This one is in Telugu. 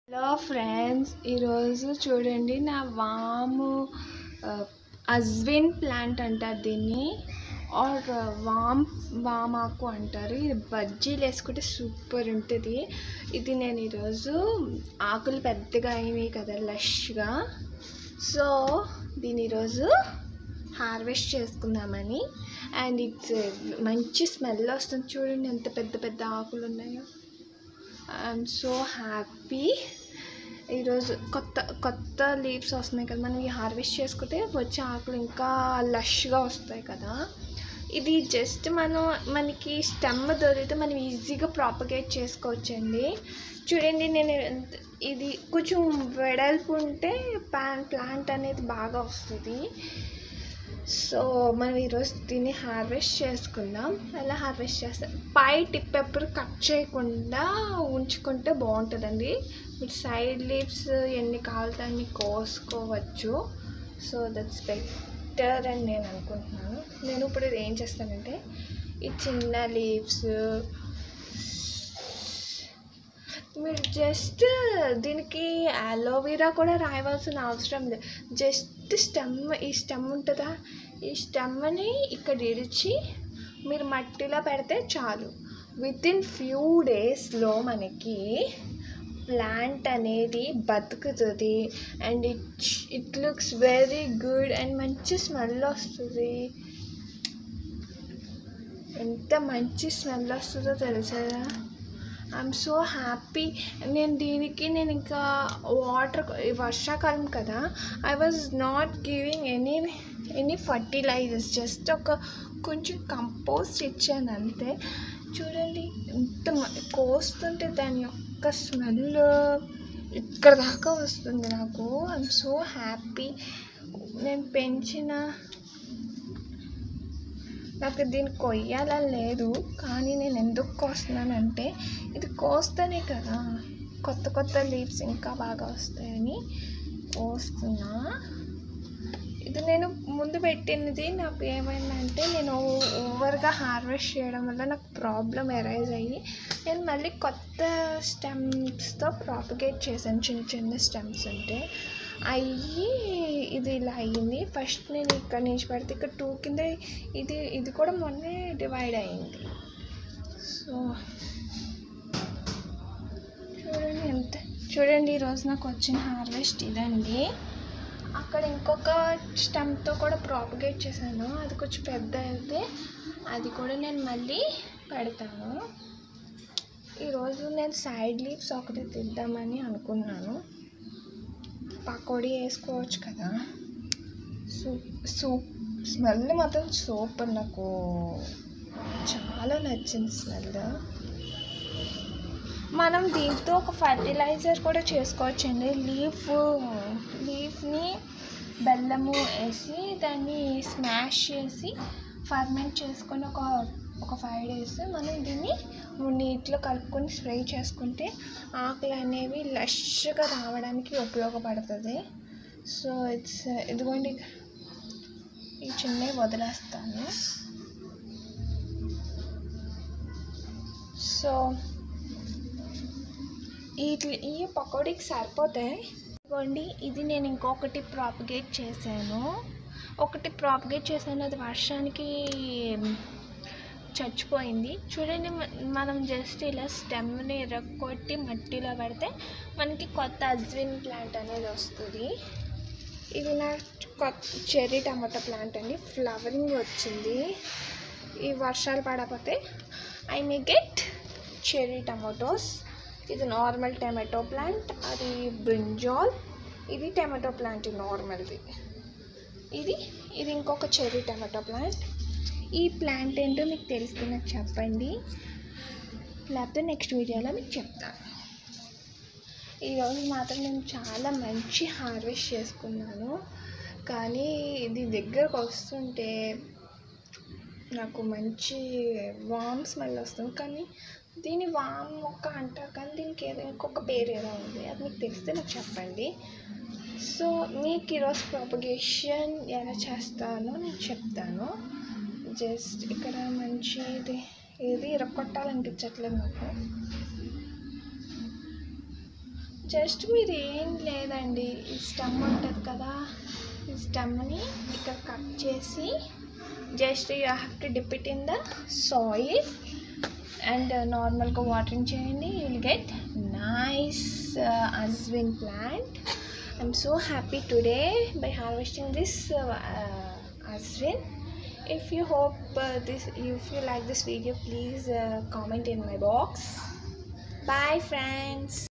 హలో ఫ్రెండ్స్ ఈరోజు చూడండి నా వాము అజ్విన్ ప్లాంట్ అంటారు దీన్ని ఆర్ వామ్ వామాకు అంటారు ఇది బజ్జీలు వేసుకుంటే సూపర్ ఉంటుంది ఇది నేను ఈరోజు ఆకులు పెద్దగా అయినాయి కదా లష్గా సో దీని ఈరోజు హార్వెస్ట్ చేసుకుందామని అండ్ ఇట్స్ మంచి స్మెల్ వస్తుంది చూడండి ఎంత పెద్ద పెద్ద ఆకులు ఉన్నాయో ఐఎమ్ సో హ్యాపీ ఈరోజు కొత్త కొత్త లీవ్స్ వస్తున్నాయి కదా మనం ఈ హార్వెస్ట్ చేసుకుంటే వచ్చే ఆకులు ఇంకా లష్గా వస్తాయి కదా ఇది జస్ట్ మనం మనకి స్టెమ్ దొరికితే మనం ఈజీగా ప్రాపగేట్ చేసుకోవచ్చండి చూడండి నేను ఎంత- ఇది కొంచెం వెడల్పు ఉంటే ప్లాంట్ ప్లాంట్ అనేది బాగా వస్తుంది సో మనం ఈరోజు దీన్ని హార్వెస్ట్ చేసుకుందాం ఎలా హార్వెస్ట్ చేస్తాం పై టిప్ ఎప్పుడు కట్ చేయకుండా ఉంచుకుంటే బాగుంటుందండి మీరు సైడ్ లీవ్స్ ఎన్ని కావాలితే అన్ని కోసుకోవచ్చు సో దట్స్ బెటర్ అని నేను అనుకుంటున్నాను నేను ఇప్పుడు ఇది ఏం చేస్తానంటే ఈ చిన్న లీవ్స్ మీరు జస్ట్ దీనికి అలోవెరా కూడా రాయవలసిన అవసరం లేదు జస్ట్ స్టెమ్ ఈ స్టెమ్ ఉంటుందా ఈ స్టెమ్ని ఇక్కడ ఇడిచి మీరు మట్టిలో పెడితే చాలు విత్ ఇన్ ఫ్యూ డేస్లో మనకి ప్లాంట్ అనేది బతుకుతుంది and it it looks very good and మంచి స్మెల్ వస్తుంది ఎంత మంచి స్మెల్ వస్తుందో తెలుసా ఐఎమ్ సో హ్యాపీ నేను దీనికి నేను ఇంకా వాటర్ వర్షాకాలం కదా I was not giving any any fertilisers just ఒక కొంచెం కంపోస్ట్ ఇచ్చాను అంతే చూడండి ఎంత మ- కోస్తుంటే దాని యొక్క స్మెల్ ఇక్కడ దాకా వస్తుంది నాకు ఐఎమ్ సో హ్యాపీ నేను పెంచిన నాకు దీన్ని కొయ్యాలని లేదు కానీ నేను ఎందుకు కోస్తున్నానంటే ఇది కోస్తేనే కదా కొత్త కొత్త లీవ్స్ ఇంకా బాగా వస్తాయని కోస్తున్నా ఇది నేను ముందు పెట్టినది నాకు ఏమైందంటే నేను ఓవర్గా హార్వెస్ట్ చేయడం వల్ల నాకు ప్రాబ్లం ఎరైజ్ అయ్యి నేను మళ్ళీ కొత్త స్టెమ్స్తో ప్రాపగేట్ చేశాను చిన్న చిన్న స్టెమ్స్ ఉంటే అయ్యి ఇది ఇలా అయ్యింది ఫస్ట్ నేను ఇక్కడ నుంచి పెడితే ఇక్కడ టూ కింద ఇది ఇది కూడా మొన్నే డివైడ్ అయింది సో చూడండి ఎంత చూడండి ఈరోజు నాకు వచ్చిన హార్వెస్ట్ ఇదండి అక్కడ ఇంకొక స్టెమ్తో కూడా ప్రాపగేట్ చేశాను అది కొంచెం పెద్ద అయితే అది కూడా నేను మళ్ళీ పెడతాను ఈరోజు నేను సైడ్ లీవ్స్ ఒకటి తిద్దామని అనుకున్నాను పకోడీ వేసుకోవచ్చు కదా సూప్ సూప్ స్మెల్ మాత్రం సూపర్ నాకు చాలా నచ్చింది స్మెల్ మనం దీంతో ఒక ఫర్టిలైజర్ కూడా చేసుకోవచ్చండి లీఫ్ లీఫ్ని బెల్లము వేసి దాన్ని స్మాష్ చేసి ఫర్మెంట్ చేసుకొని ఒక ఒక ఫైవ్ డేస్ మనం దీన్ని నీటిలో కలుపుకొని స్ప్రే చేసుకుంటే ఆకులు అనేవి లష్గా రావడానికి ఉపయోగపడుతుంది సో ఇట్స్ ఇదిగోండి ఈ చిన్నవి వదిలేస్తాను సో ఈ ఈ పకోడీకి సరిపోతాయి ఇదిగోండి ఇది నేను ఇంకొకటి ప్రాపగేట్ చేశాను ఒకటి ప్రాపగేట్ చేశాను అది వర్షానికి చచ్చిపోయింది చూడండి మ- మనం జస్ట్ ఇలా స్టెమ్ని ఎరగొట్టి మట్టిలో పెడితే మనకి కొత్త అజ్విన్ ప్లాంట్ అనేది వస్తుంది ఇది నా కొత్త చెర్రీ టమాటో ప్లాంట్ అండి ఫ్లవరింగ్ వచ్చింది ఈ వర్షాలు పడకపోతే I may get cherry tomatoes ఇది నార్మల్ టమాటో ప్లాంట్ అది బ్రింజాల్ ఇది టమాటో ప్లాంట్ నార్మల్ది ఇది ఇది ఇంకొక చెర్రీ టమాటో ప్లాంట్ ఈ ప్లాంట్ ఏంటో మీకు తెలిస్తే నాకు చెప్పండి లేకపోతే నెక్స్ట్ వీడియోలో మీకు చెప్తాను ఈరోజు మాత్రం నేను చాలా మంచి హార్వెస్ట్ చేసుకున్నాను కానీ ఇది దగ్గరకు వస్తుంటే నాకు మంచి వామ్ స్మెల్ వస్తుంది కానీ దీని వామ్ మొక్క అంటారు కానీ దీనికి ఏదో ఇంకొక పేరు ఏదో ఉంది అది మీకు తెలిస్తే నాకు చెప్పండి సో మీకు ఈరోజు ప్రాపగేషన్ ఎలా చేస్తానో నేను చెప్తాను జస్ట్ ఇక్కడ మంచి ఇది ఏది ఇరగొట్టాలనిపించట్లేదు నాకు జస్ట్ మీరు ఏం లేదండి ఈ స్టమ్ ఉంటుంది కదా ఈ స్టమ్ని ఇక్కడ కట్ చేసి just you have to dip it in the soil and నార్మల్గా వాటరింగ్ చేయండి you will get nice ajwain plant I'm so happy today by harvesting this ajwain if you hope uh, this if you like this video please uh, comment in my box bye friends